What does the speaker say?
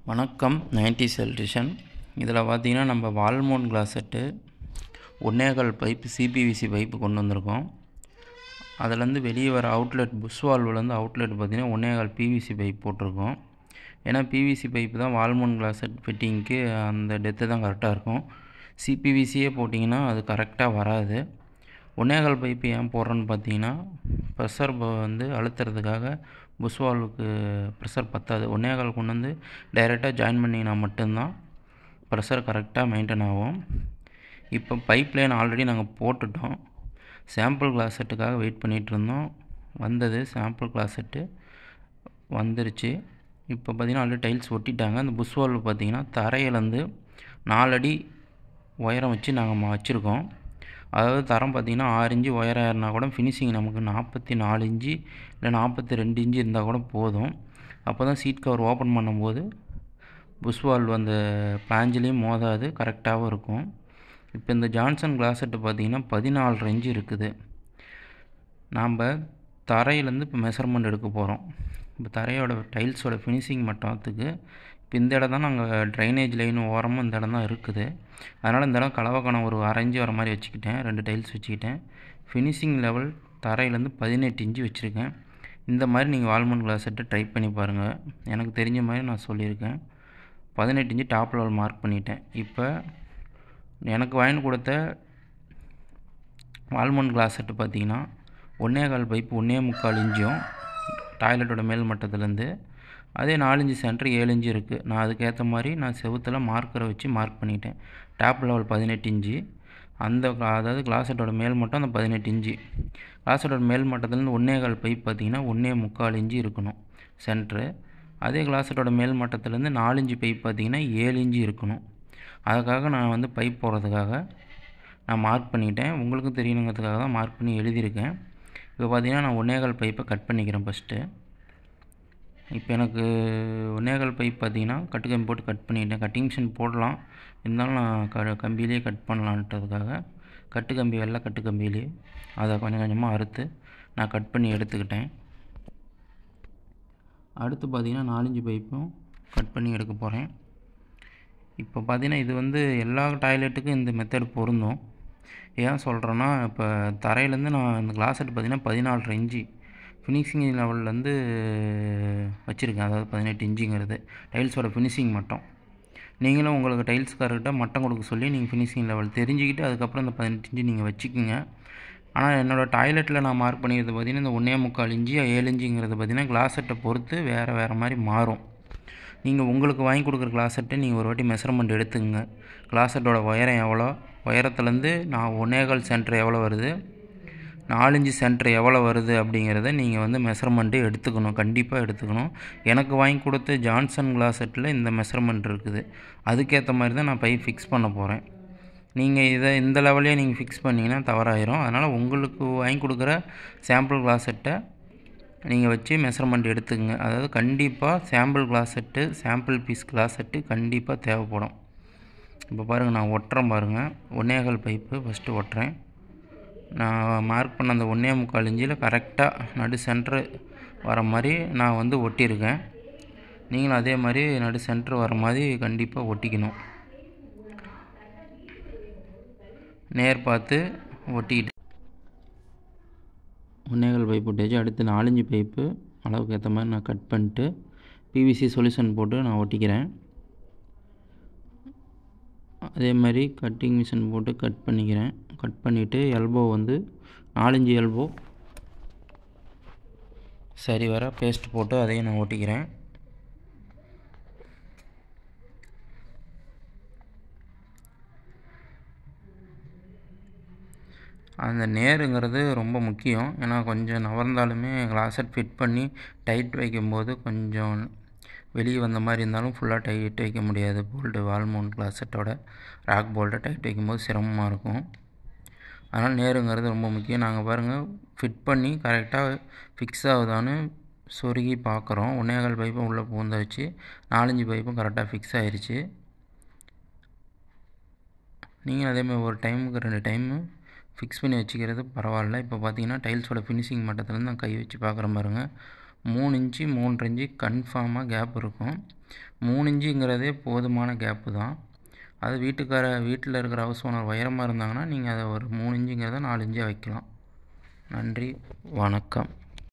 வணக்கம் ninety electrician இதில் பார்த்தீங்கன்னா நம்ம வால்மோன் கிளாஸ் செட்டு ஒன்னேகால் பைப்பு சிபிவிசி பைப்பு கொண்டு வந்திருக்கோம் அதுலேருந்து வெளியே வர அவுட்லெட் புஷ் வால்வ்லேருந்து அவுட்லெட் பார்த்தீங்கன்னா ஒன்னேகால் பிவிசி பைப் போட்டிருக்கோம் ஏன்னா பிவிசி பைப்பு தான் வால்மோன் கிளாஸ் செட் ஃபிட்டிங்க்கு அந்த டெத்து தான் கரெக்டாக இருக்கும் சிபிவிசியே போட்டிங்கன்னா அது கரெக்டாக வராது ஒன்னேகால் பைப்பு ஏன் போடுறோன்னு பார்த்தீங்கன்னா ப்ரெஷர் வந்து அழுத்துறதுக்காக புஷ் வால்வுக்கு ப்ரெஷர் பத்தாது ஒன்னேகால் கொண்டு வந்து டைரெக்டாக ஜாயின் பண்ணிங்கன்னா மட்டும்தான் ப்ரெஷர் கரெக்டாக மெயின்டைன் ஆகும் இப்போ பைப் லைன் ஆல்ரெடி நாங்கள் போட்டுட்டோம் சாம்பிள் கிளாஸ் செட்டுக்காக வெயிட் பண்ணிகிட்டு இருந்தோம் வந்தது சாம்பிள் கிளாஸ் செட்டு வந்துருச்சு இப்போ பார்த்திங்கன்னா ஆல்ரெடி டைல்ஸ் ஒட்டிட்டாங்க அந்த புஷ் வால்வு பார்த்திங்கன்னா தரையிலேருந்து நாலடி உயரம் வச்சு நாங்கள் வச்சுருக்கோம் அதாவது தரம் பார்த்திங்கன்னா ஆறு இன்ச்சு உயரம் ஏறினா கூட ஃபினிஷிங் நமக்கு நாற்பத்தி நாலு இன்ச்சு இல்லை நாற்பத்தி ரெண்டு இன்ச்சு இருந்தால் கூட போதும் அப்போ தான் சீட் கவர் ஓப்பன் பண்ணும்போது புஷ் வால்வ் அந்த பிளாஞ்சிலையும் மோதாது கரெக்டாகவும் இருக்கும் இப்போ இந்த ஜான்சன் கிளாஸ் செட்டு பார்த்திங்கன்னா பதினாலு இன்ச்சு இருக்குது நாம் தரையிலேருந்து இப்போ மெஷர்மெண்ட் எடுக்க போகிறோம் இப்போ தரையோட டைல்ஸோட ஃபினிஷிங் மட்டத்துக்கு இப்போ இந்த இடம் தான் நாங்கள் ட்ரைனேஜ் லைன் ஓரமும் இந்த இடம் தான் இருக்குது அதனால் இந்த இடம் கலவக்கணம் ஒரு அரைஞ்சி வர மாதிரி வச்சுக்கிட்டேன் ரெண்டு டைல்ஸ் வச்சுக்கிட்டேன் ஃபினிஷிங் லெவல் தரையிலேருந்து பதினெட்டு இன்ச்சு வச்சுருக்கேன் இந்த மாதிரி நீங்கள் வால்மன் கிளாஸ் செட்டை ட்ரை பண்ணி பாருங்கள் எனக்கு தெரிஞ்ச மாதிரி நான் சொல்லியிருக்கேன் பதினெட்டு இன்ச்சு டாப் லெவல் மார்க் பண்ணிட்டேன் இப்போ எனக்கு வாங்கி கொடுத்த வால்மன் கிளாஸ் செட்டு பார்த்தீங்கன்னா ஒன்றே கால் பைப்பு ஒன்றே முக்கால் இன்ச்சும் டாய்லெட்டோட மேல் மட்டத்துலேருந்து அதே நாலஞ்சு சென்டர் ஏழு இன்ச்சு இருக்குது நான் அதுக்கேற்ற மாதிரி நான் செவுத்தில் மார்க்கரை வச்சு மார்க் பண்ணிட்டேன் டாப் லெவல் பதினெட்டு இன்ச்சு அந்த அதாவது கிளாஸட்டோட மேல் மட்டம் அந்த பதினெட்டு இன்ச்சு கிளாஸட்டோட மேல் மட்டத்துலேருந்து ஒன்றே கால் பைப் பார்த்திங்கன்னா ஒன்றே முக்கால் இன்ச்சு இருக்கணும் சென்ட்ரு அதே கிளாஸட்டோட மேல் மட்டத்துலேருந்து நாலஞ்சு பைப் பார்த்திங்கன்னா ஏழு இன்ச்சு இருக்கணும் அதுக்காக நான் வந்து பைப் போடுறதுக்காக நான் மார்க் பண்ணிட்டேன் உங்களுக்கும் தெரியணுங்கிறதுக்காக தான் மார்க் பண்ணி எழுதியிருக்கேன் இப்போ பார்த்தீங்கன்னா நான் ஒன்னேகால் பைப்பை கட் பண்ணிக்கிறேன் ஃபஸ்ட்டு இப்போ எனக்கு ஒன்னேகால் பைப் பார்த்தீங்கன்னா கட்டு கம்பி போட்டு கட் பண்ணிட்டேன் கட்டிங் மிஷின் போடலாம் இருந்தாலும் நான் க கம்பியிலே கட் பண்ணலான்றதுக்காக கட்டு கம்பி வெள்ளை கட்டு கம்பியிலே அதை கொஞ்சம் கொஞ்சமாக அறுத்து நான் கட் பண்ணி எடுத்துக்கிட்டேன் அடுத்து பார்த்திங்கன்னா நாலஞ்சு பைப்பும் கட் பண்ணி எடுக்க போகிறேன் இப்போ பார்த்தீங்கன்னா இது வந்து எல்லா டாய்லெட்டுக்கும் இந்த மெத்தட் பொருந்தும் ஏன் சொல்கிறேன்னா இப்போ தரையிலேருந்து நான் இந்த கிளாஸ் செட் பார்த்திங்கன்னா பதினாலு இன்ச்சு ஃபினிஷிங் லெவல்லேருந்து வச்சுருக்கேன் அதாவது பதினெட்டு இன்ச்சுங்கிறது டைல்ஸோட ஃபினிஷிங் மட்டும் நீங்களும் உங்களுக்கு டைல்ஸ்காரர்கிட்ட மட்டம் கொடுக்க சொல்லி நீங்கள் ஃபினிஷிங் லெவல் தெரிஞ்சுக்கிட்டு அதுக்கப்புறம் இந்த பதினெட்டு இன்ச்சு நீங்கள் வச்சுக்கோங்க ஆனால் என்னோடய டாய்லெட்டில் நான் மார்க் பண்ணிக்கிறது பார்த்திங்கன்னா இந்த ஒன்றே முக்கால் இன்ச்சு ஏழு இன்ச்சுங்கிறது பார்த்திங்கன்னா கிளாஸ் செட்டை பொறுத்து வேறு வேறு மாதிரி மாறும் நீங்கள் உங்களுக்கு வாங்கி கொடுக்குற கிளாஸ் செட்டை நீங்கள் ஒரு வாட்டி மெஷர்மெண்ட் எடுத்துங்க கிளாஸ் செட்டோட உயரம் எவ்வளோ உயரத்துலேருந்து நான் ஒன்னேகால் சென்டர் எவ்வளோ வருது நாலஞ்சு சென்டர் எவ்வளோ வருது அப்படிங்கிறத நீங்கள் வந்து மெஷர்மெண்ட்டு எடுத்துக்கணும் கண்டிப்பாக எடுத்துக்கணும் எனக்கு வாங்கி கொடுத்த ஜான்சன் கிளாஸ் செட்டில் இந்த மெஷர்மெண்ட் இருக்குது அதுக்கேற்ற மாதிரி தான் நான் பைப் ஃபிக்ஸ் பண்ண போகிறேன் நீங்கள் இதை இந்த லெவல்லே நீங்கள் ஃபிக்ஸ் பண்ணிங்கன்னா தவறாயிரும் அதனால் உங்களுக்கு வாங்கி கொடுக்குற சாம்பிள் கிளாஸ் செட்டை நீங்கள் வச்சு மெஷர்மெண்ட் எடுத்துக்கங்க அதாவது கண்டிப்பாக sample closet sample piece closet கண்டிப்பாக தேவைப்படும் இப்போ பாருங்கள் நான் ஒட்டுறேன் பாருங்கள் ஒன்னேகால் பைப்பு ஃபஸ்ட்டு ஒட்டுறேன் நான் மார்க் பண்ண அந்த ஒன்றே முக்கால் இஞ்சில் கரெக்டாக நடு சென்ட்ரு வர மாதிரி நான் வந்து ஒட்டியிருக்கேன் நீங்களும் அதே மாதிரி நடு சென்ட்ரு வர மாதிரி கண்டிப்பாக ஒட்டிக்கணும் நேர் பார்த்து ஒட்டிக்கிட்டு ஒன்னேகால் பைப் ஒட்டியாச்சு அடுத்து நாலஞ்சு பைப்பு அளவுக்கு ஏற்ற மாதிரி நான் கட் பண்ணிட்டு பிவிசி சொல்யூஷன் போட்டு நான் ஒட்டிக்கிறேன் அதே மாதிரி கட்டிங் மிஷின் போட்டு கட் பண்ணிக்கிறேன் கட் பண்ணிவிட்டு எல்போ வந்து நாலஞ்சு எல்போ சரி வர பேஸ்ட் போட்டு அதையும் நான் ஒட்டிக்கிறேன் அந்த நேருங்கிறது ரொம்ப முக்கியம் ஏன்னா கொஞ்சம் நவர்ந்தாலுமே கிளாஸட் ஃபிட் பண்ணி டைட் வைக்கும்போது கொஞ்சம் வெளியே வந்த மாதிரி இருந்தாலும் ஃபுல்லாக டைட் வைக்க முடியாது போல்ட்டு வால்மோன் கிளாஸட்டோட ராக் போல்ட்டை டைட் வைக்கும்போது சிரமமாக இருக்கும் அதனால் நேருங்கிறது ரொம்ப முக்கியம் நாங்கள் பாருங்கள் ஃபிட் பண்ணி கரெக்டாக ஃபிக்ஸ் ஆகுதான்னு சொருகி பார்க்குறோம் ஒன்னேகால் பைப்பும் உள்ளே பூந்த வச்சு நாலஞ்சு பைப்பும் கரெக்டாக ஃபிக்ஸ் ஆயிடுச்சு நீங்கள் அதேமாதிரி ஒரு டைமுக்கு ரெண்டு டைமு ஃபிக்ஸ் பண்ணி வச்சுக்கிறது பரவாயில்ல இப்போ பார்த்தீங்கன்னா டைல்ஸோட ஃபினிஷிங் மட்டத்துலேருந்து நான் கை வச்சு பார்க்குற பாருங்க மூணு இன்ச்சு மூன்றரை இன்ச்சு கன்ஃபார்மாக கேப் இருக்கும் மூணு இன்ச்சுங்கிறதே போதுமான கேப்பு தான் அது வீட்டுக்கார வீட்டில் இருக்கிற ஹவுஸ் ஓனர் உயரமாக இருந்தாங்கன்னா நீங்கள் அதை ஒரு மூணு இன்ச்சுங்கிறத நாலு இன்ச்சாக வைக்கலாம் நன்றி வணக்கம்